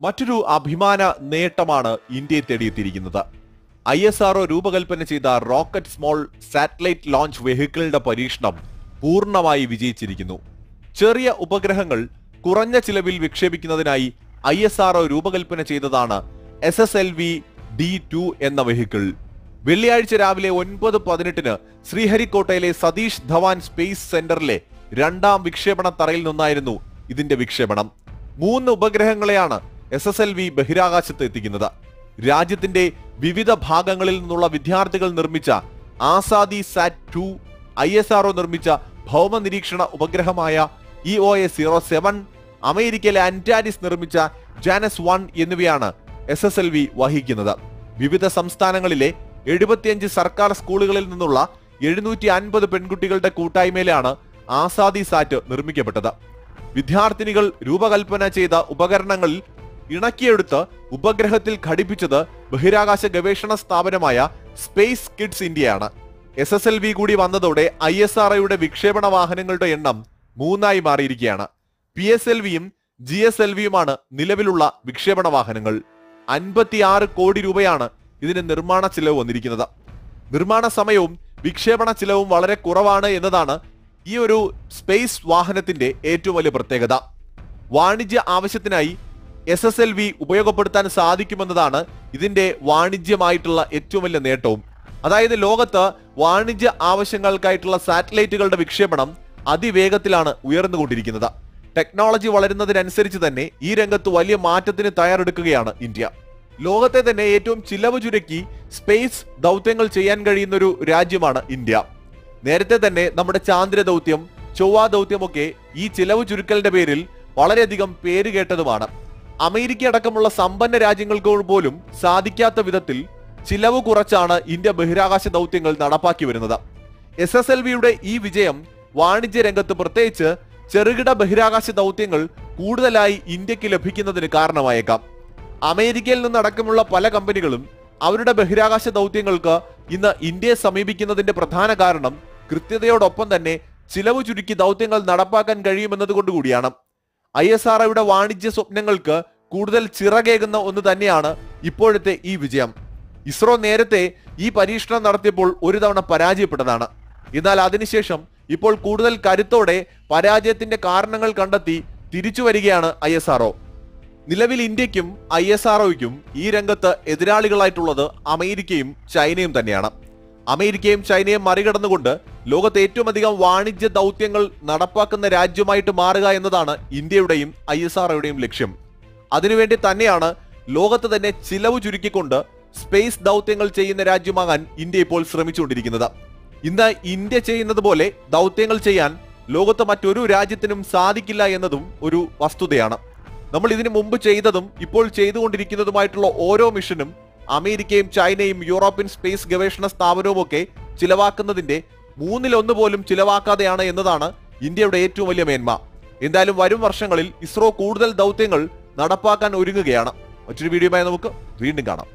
മറ്റൊരു അഭിമാന നേട്ടമാണ് ഇന്ത്യയെ തേടിയെത്തിയിരിക്കുന്നത് ഐ എസ് ആർഒ രൂപകൽപ്പന ചെയ്ത റോക്കറ്റ് സ്മോൾ സാറ്റലൈറ്റ് ലോഞ്ച് വെഹിക്കിളിന്റെ പരീക്ഷണം പൂർണ്ണമായി വിജയിച്ചിരിക്കുന്നു ചെറിയ ഉപഗ്രഹങ്ങൾ കുറഞ്ഞ ചിലവിൽ വിക്ഷേപിക്കുന്നതിനായി ഐ എസ് ആർഒ രൂപകൽപ്പന ചെയ്തതാണ് S S L V D two എന്ന വെഹിക്കിൾ വെള്ളിയാഴ്ച രാവിലെ ഒൻപത് പതിനെട്ടിന് ശ്രീഹരിക്കോട്ടയിലെ സതീഷ് ധവാൻ സ്പേസ് സെന്ററിലെ രണ്ടാം വിക്ഷേപണ തറയിൽ നിന്നായിരുന്നു ഇതിന്റെ വിക്ഷേപണം മൂന്ന് ഉപഗ്രഹങ്ങളെയാണ് എസ് എസ് എൽ വി ബഹിരാകാശത്ത് എത്തിക്കുന്നത് രാജ്യത്തിന്റെ വിവിധ ഭാഗങ്ങളിൽ നിന്നുള്ള വിദ്യാർത്ഥികൾ നിർമ്മിച്ച Azadi SAT two I S RO നിർമ്മിച്ച ഭൗമ നിരീക്ഷണ ഉപഗ്രഹമായ E O A zero seven അമേരിക്കയിലെ അന്റാരിസ് നിർമ്മിച്ച ജാനസ് വൺ എന്നിവയാണ് എസ് എസ് എൽ വി വഹിക്കുന്നത് വിവിധ സംസ്ഥാനങ്ങളിലെ എഴുപത്തിയഞ്ച് സർക്കാർ സ്കൂളുകളിൽ നിന്നുള്ള എഴുന്നൂറ്റി അൻപത് പെൺകുട്ടികളുടെ കൂട്ടായ്മയിലാണ് ആസാദി സാറ്റ് നിർമ്മിക്കപ്പെട്ടത് വിദ്യാർത്ഥിനികൾ രൂപകൽപ്പന ചെയ്ത ഉപകരണങ്ങളിൽ ഇണക്കിയെടുത്ത് ഉപഗ്രഹത്തിൽ ഘടിപ്പിച്ചത് ബഹിരാകാശ ഗവേഷണ സ്ഥാപനമായ സ്പേസ് കിഡ്സ് ഇന്ത്യയാണ് എസ് എസ് എൽ വി കൂടി വന്നതോടെ ഐ എസ് ആർ വിക്ഷേപണ വാഹനങ്ങളുടെ എണ്ണം മൂന്നായി മാറിയിരിക്കുകയാണ് പി എസ് എൽ വിയും ജി എസ് എൽ വിയുമാണ് നിലവിലുള്ള വിക്ഷേപണ വാഹനങ്ങൾ അൻപത്തിയാറ് കോടി രൂപയാണ് ഇതിന് നിർമ്മാണ ചിലവ് വന്നിരിക്കുന്നത് നിർമ്മാണ സമയവും വിക്ഷേപണ ചിലവും വളരെ കുറവാണ് എന്നതാണ് ഈ ഒരു സ്പേസ് വാഹനത്തിന്റെ ഏറ്റവും വലിയ പ്രത്യേകത വാണിജ്യ ആവശ്യത്തിനായി എസ് എസ് എൽ വി ഉപയോഗപ്പെടുത്താൻ സാധിക്കുമെന്നതാണ് ഇതിന്റെ വാണിജ്യമായിട്ടുള്ള ഏറ്റവും വലിയ നേട്ടവും അതായത് ലോകത്ത് വാണിജ്യ ആവശ്യങ്ങൾക്കായിട്ടുള്ള സാറ്റലൈറ്റുകളുടെ വിക്ഷേപണം അതിവേഗത്തിലാണ് ഉയർന്നുകൊണ്ടിരിക്കുന്നത് ടെക്നോളജി വളരുന്നതിനനുസരിച്ച് തന്നെ ഈ രംഗത്ത് വലിയ മാറ്റത്തിന് തയ്യാറെടുക്കുകയാണ് ഇന്ത്യ ലോകത്തെ തന്നെ ഏറ്റവും ചിലവ് ചുരുക്കി സ്പേസ് ദൗത്യങ്ങൾ ചെയ്യാൻ കഴിയുന്ന ഒരു രാജ്യമാണ് ഇന്ത്യ നേരത്തെ തന്നെ നമ്മുടെ ചാന്ദ്ര ദൗത്യം ചൊവ്വ ദൗത്യമൊക്കെ ഈ ചിലവ് ചുരുക്കലിന്റെ പേരിൽ വളരെയധികം പേര് കേട്ടതുമാണ് അമേരിക്ക അടക്കമുള്ള സമ്പന്ന രാജ്യങ്ങൾക്ക് പോലും സാധിക്കാത്ത വിധത്തിൽ ചിലവ് കുറച്ചാണ് ഇന്ത്യ ബഹിരാകാശ ദൗത്യങ്ങൾ നടപ്പാക്കി വരുന്നത് എസ് എസ് എൽ വിയുടെ ഈ വിജയം വാണിജ്യ രംഗത്ത് പ്രത്യേകിച്ച് ചെറുകിട ബഹിരാകാശ ദൗത്യങ്ങൾ കൂടുതലായി ഇന്ത്യക്ക് ലഭിക്കുന്നതിന് കാരണമായേക്കാം അമേരിക്കയിൽ നിന്നടക്കമുള്ള പല കമ്പനികളും അവരുടെ ബഹിരാകാശ ദൗത്യങ്ങൾക്ക് ഇന്ന് ഇന്ത്യയെ സമീപിക്കുന്നതിന്റെ പ്രധാന കാരണം കൃത്യതയോടൊപ്പം തന്നെ ചിലവ് ചുരുക്കി ദൗത്യങ്ങൾ നടപ്പാക്കാൻ കഴിയുമെന്നതുകൊണ്ട് കൂടിയാണ് ഐ എസ് ആർ വാണിജ്യ സ്വപ്നങ്ങൾക്ക് കൂടുതൽ ചിറകേകുന്ന ഒന്ന് തന്നെയാണ് ഇപ്പോഴത്തെ ഈ വിജയം ഇസ്രോ നേരത്തെ ഈ പരീക്ഷണം നടത്തിയപ്പോൾ ഒരു തവണ പരാജയപ്പെട്ടതാണ് എന്നാൽ അതിനുശേഷം ഇപ്പോൾ കൂടുതൽ കരുത്തോടെ പരാജയത്തിന്റെ കാരണങ്ങൾ കണ്ടെത്തി തിരിച്ചു വരികയാണ് ഐ എസ് ആർഒ നിലവിൽ ഇന്ത്യക്കും ഐ എസ് ആർഒയ്ക്കും ഈ രംഗത്ത് എതിരാളികളായിട്ടുള്ളത് അമേരിക്കയും ചൈനയും തന്നെയാണ് അമേരിക്കയും ചൈനയും മറികടന്നുകൊണ്ട് ലോകത്തെ ഏറ്റവും അധികം വാണിജ്യ ദൗത്യങ്ങൾ നടപ്പാക്കുന്ന രാജ്യമായിട്ട് മാറുക എന്നതാണ് ഇന്ത്യയുടെയും ഐ എസ് ആർഒയുടെയും ലക്ഷ്യം അതിനുവേണ്ടി തന്നെയാണ് ലോകത്ത് തന്നെ ചിലവ് ചുരുക്കിക്കൊണ്ട് സ്പേസ് ദൗത്യങ്ങൾ ചെയ്യുന്ന രാജ്യമാകാൻ ഇന്ത്യ ഇപ്പോൾ ശ്രമിച്ചുകൊണ്ടിരിക്കുന്നത് ഇന്ന് ഇന്ത്യ ചെയ്യുന്നത് പോലെ ദൗത്യങ്ങൾ ചെയ്യാൻ ലോകത്ത് മറ്റൊരു രാജ്യത്തിനും സാധിക്കില്ല എന്നതും ഒരു വസ്തുതയാണ് നമ്മൾ ഇതിനു മുമ്പ് ചെയ്തതും ഇപ്പോൾ ചെയ്തുകൊണ്ടിരിക്കുന്നതുമായിട്ടുള്ള ഓരോ മിഷനും അമേരിക്കയും ചൈനയും യൂറോപ്യൻ സ്പേസ് ഗവേഷണ സ്ഥാപനവും ഒക്കെ ചിലവാക്കുന്നതിന്റെ മൂന്നിലൊന്ന് പോലും ചിലവാക്കാതെയാണ് എന്നതാണ് ഇന്ത്യയുടെ ഏറ്റവും വലിയ മേന്മ എന്തായാലും വരും വർഷങ്ങളിൽ ഇസ്രോ കൂടുതൽ ദൗത്യങ്ങൾ നടപ്പാക്കാൻ ഒരുങ്ങുകയാണ് മറ്റൊരു വീഡിയോയുമായി നമുക്ക് വീണ്ടും കാണാം